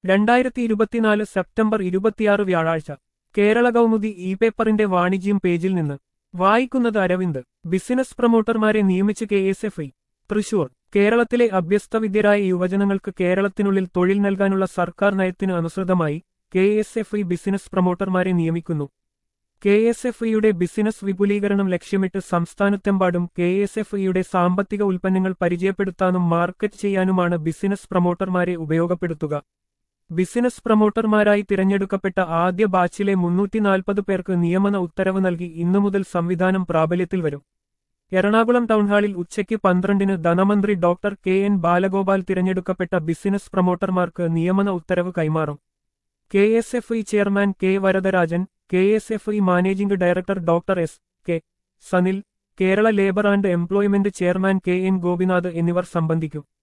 രണ്ടായിരത്തി ഇരുപത്തിനാല് സെപ്റ്റംബർ ഇരുപത്തിയാറ് വ്യാഴാഴ്ച കേരള കൗമുദി ഇ പേപ്പറിന്റെ വാണിജ്യം പേജിൽ നിന്ന് വായിക്കുന്നത് അരവിന്ദ് ബിസിനസ് പ്രൊമോട്ടർമാരെ നിയമിച്ച് K S F I Thrissur കേരളത്തിലെ അഭ്യസ്തവിദ്യരായ യുവജനങ്ങൾക്ക് കേരളത്തിനുള്ളിൽ തൊഴിൽ നൽകാനുള്ള സർക്കാർ നയത്തിന് അനുസൃതമായി K S F I business പ്രൊമോട്ടർമാരെ നിയമിക്കുന്നു കെ എസ് എഫ് ഐയുടെ ബിസിനസ് വിപുലീകരണം ലക്ഷ്യമിട്ട് സംസ്ഥാനത്തെമ്പാടും കെ എസ് എഫ് ഐയുടെ സാമ്പത്തിക ഉൽപ്പന്നങ്ങൾ പരിചയപ്പെടുത്താനും മാർക്കറ്റ് ചെയ്യാനുമാണ് ബിസിനസ് പ്രൊമോട്ടർമാരെ ഉപയോഗപ്പെടുത്തുക ബിസിനസ് പ്രൊമോട്ടർമാരായി തിരഞ്ഞെടുക്കപ്പെട്ട ആദ്യ ബാച്ചിലെ മുന്നൂറ്റി നാൽപ്പത് പേർക്ക് നിയമന ഉത്തരവ് നൽകി ഇന്നു മുതൽ സംവിധാനം പ്രാബല്യത്തിൽ വരും എറണാകുളം ടൗൺഹാളിൽ ഉച്ചയ്ക്ക് പന്ത്രണ്ടിന് ധനമന്ത്രി ഡോക്ടർ കെ എൻ ബാലഗോപാൽ തിരഞ്ഞെടുക്കപ്പെട്ട ബിസിനസ് പ്രൊമോട്ടർമാർക്ക് നിയമന ഉത്തരവ് കൈമാറും K S F I chairman K Varadarajan K S F I managing director doctor S K Sanil Kerala labour and employment chairman K N Gopinath എന്നിവർ സംബന്ധിക്കും